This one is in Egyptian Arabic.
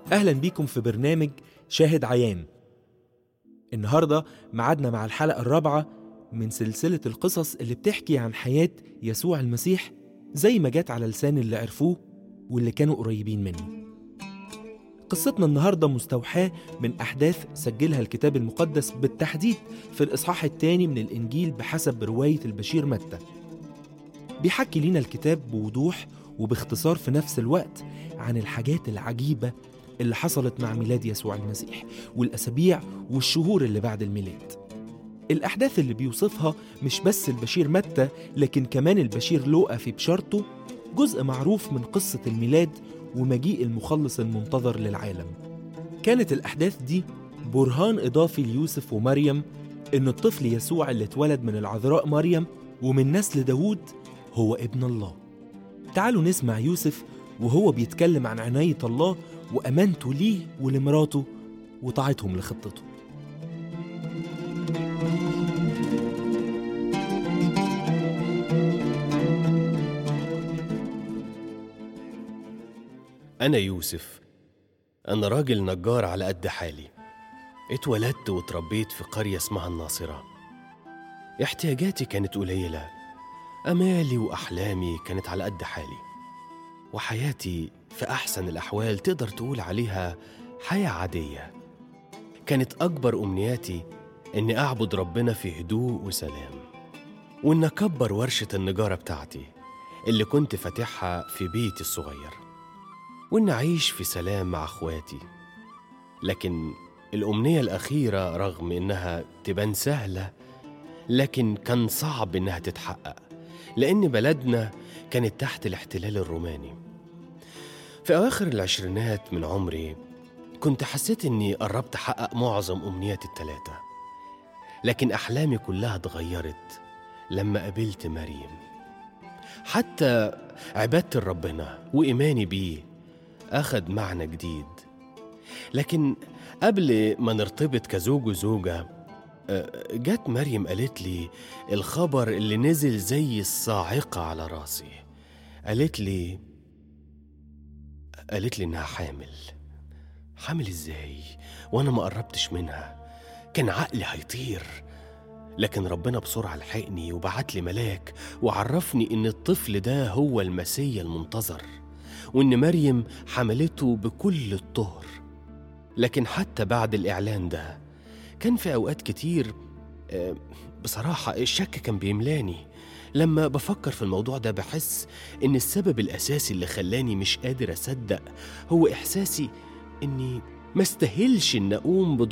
أهلا بيكم في برنامج شاهد عيان النهاردة معادنا مع الحلقة الرابعة من سلسلة القصص اللي بتحكي عن حياة يسوع المسيح زي ما جت على لسان اللي عرفوه واللي كانوا قريبين منه قصتنا النهاردة مستوحاة من أحداث سجلها الكتاب المقدس بالتحديد في الإصحاح الثاني من الإنجيل بحسب رواية البشير متى بيحكي لنا الكتاب بوضوح وباختصار في نفس الوقت عن الحاجات العجيبة اللي حصلت مع ميلاد يسوع المسيح والأسابيع والشهور اللي بعد الميلاد الأحداث اللي بيوصفها مش بس البشير متى لكن كمان البشير لوقا في بشارته جزء معروف من قصة الميلاد ومجيء المخلص المنتظر للعالم كانت الأحداث دي برهان إضافي ليوسف ومريم إن الطفل يسوع اللي اتولد من العذراء مريم ومن نسل داوود هو ابن الله تعالوا نسمع يوسف وهو بيتكلم عن عناية الله وأمانته ليه ولمراته وطاعتهم لخطته أنا يوسف أنا راجل نجار على قد حالي اتولدت واتربيت في قرية اسمها الناصرة احتياجاتي كانت قليلة أمالي وأحلامي كانت على قد حالي وحياتي في أحسن الأحوال تقدر تقول عليها حياة عادية كانت أكبر أمنياتي إني أعبد ربنا في هدوء وسلام وإن أكبر ورشة النجارة بتاعتي اللي كنت فاتحها في بيتي الصغير وإن أعيش في سلام مع أخواتي لكن الأمنية الأخيرة رغم إنها تبان سهلة لكن كان صعب إنها تتحقق لأن بلدنا كانت تحت الاحتلال الروماني في أواخر العشرينات من عمري كنت حسيت إني قربت أحقق معظم أمنياتي التلاتة لكن أحلامي كلها اتغيرت لما قابلت مريم حتى عبادة ربنا وإيماني بيه أخد معنى جديد لكن قبل ما نرتبط كزوج وزوجة آه، جت مريم قالت لي الخبر اللي نزل زي الصاعقة على راسي قالت لي قالت لي إنها حامل حامل إزاي وأنا ما قربتش منها كان عقلي هيطير لكن ربنا بسرعة لحقني وبعت لي ملاك وعرفني إن الطفل ده هو المسيا المنتظر وإن مريم حملته بكل الطهر لكن حتى بعد الإعلان ده كان في أوقات كتير آه، بصراحة الشك كان بيملاني لما بفكر في الموضوع ده بحس إن السبب الأساسي اللي خلاني مش قادر أصدق هو إحساسي إني ما استاهلش إن أقوم بدور